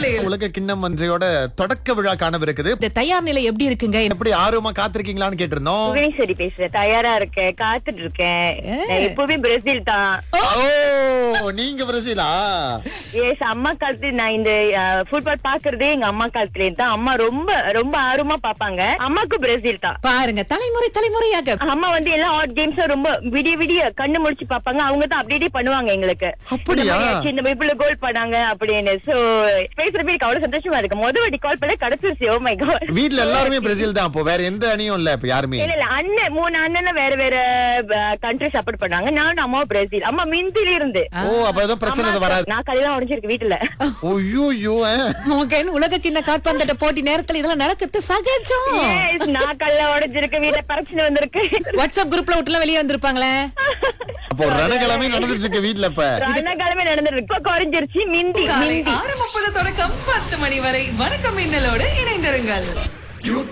நிலையில் உலக கிண்ணம் ஒன்றையோட தொடக்க விழா காணவிருக்குது இந்த தயார் நிலை எப்படி இருக்குங்க எப்படி ஆர்வமா காத்திருக்கீங்களான்னு கேட்டிருந்தோம் புவனேஸ்வரி பேசுறேன் தயாரா இருக்கேன் காத்துட்டு இருக்கேன் நான் எப்பவுமே பிரேசில் தான் ஓ நீங்க பிரசீலா எஸ் அம்மா காலத்துல நான் இந்த ஃபுட்பால் பாக்குறதே எங்க அம்மா காலத்துல இருந்து தான் அம்மா ரொம்ப ரொம்ப ஆர்வமா பாப்பாங்க அம்மாக்கு பிரேசில் தான் பாருங்க தலைமுறை தலைமுறையாக அம்மா வந்து எல்லா ஹாட் கேம்ஸ் ரொம்ப விடிய விடிய கண்ணு முடிச்சு பாப்பாங்க அவங்க தான் அப்படியே பண்ணுவாங்க எங்களுக்கு அப்படியா? இந்த மாதிரி ஆச்சு, இந்த இவ்வளவு கோல் பண்ணாங்க அப்படின்னு சோ பேசுறப்ப எனக்கு அவ்வளவு சந்தோஷமா இருக்கு முத வாட்டி கால் பண்ண கிடைச்சிருச்சு ஓ மை காட் வீட்ல எல்லாருமே பிரேசில் தான் அப்போ வேற எந்த அணியும் இல்ல இப்ப யாருமே இல்ல இல்ல அண்ணன் மூணு அண்ணன் வேற வேற கண்ட்ரி சப்போர்ட் பண்ணாங்க நானும் அம்மா பிரேசில் அம்மா மிந்தில இருந்து ஓ அப்ப ஏதோ பிரச்சனை அம்மா, வராது நான் கலையெல்லாம் உடஞ்சிருக்கு வீட்டுல ஐயோ ஐயோ உங்க உலக கிண்ண காற்பந்தாட்ட போட்டி நேரத்துல இதெல்லாம் நடக்கிறது சகஜம் Yes, நான் கல்ல உடைஞ்சிருக்கு வீட்டுல பிரச்சனை வந்திருக்கு வாட்ஸ்அப் குரூப்ல விட்டுலாம் வெளியே வந்திருப்பாங்களே அப்போ ரணக்கிழமை நடந்துட்டு இருக்கு வீட்ல இப்ப ரணக்கிழமை நடந்துருக்கு இப்ப குறைஞ்சிருச்சு மிந்தி காலை மிந்தி ஆறு முப்பது தொடக்கம் பத்து மணி வரை வணக்கம் மின்னலோடு இணைந்திருங்கள்